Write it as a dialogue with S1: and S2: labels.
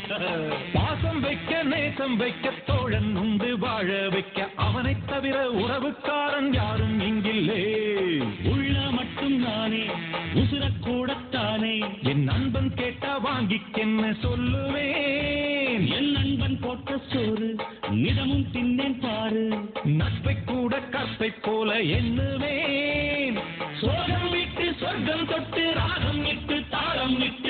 S1: பாசம் வைக்க நேசம் வைக்க தோழன் உண்டு வாழ வைக்க அவனைத் தவிர உறவுக்காரன் யாரும் இங்கில்லே
S2: உள்ள மட்டும் நானே உசுரக்கூடத்தானே
S1: என் நண்பன் கேட்டா வாங்கிக்கென்ன சொல்லுவேன்
S2: என் நண்பன் போட்ட சோறு நிதமும் தின்னேன் பாரு
S1: நட்பை கூட கற்பை போல எண்ணுவேன் சோகம் விட்டு சொர்க்கம் தொட்டு ராகம் இட்டு தாளம் இட்டு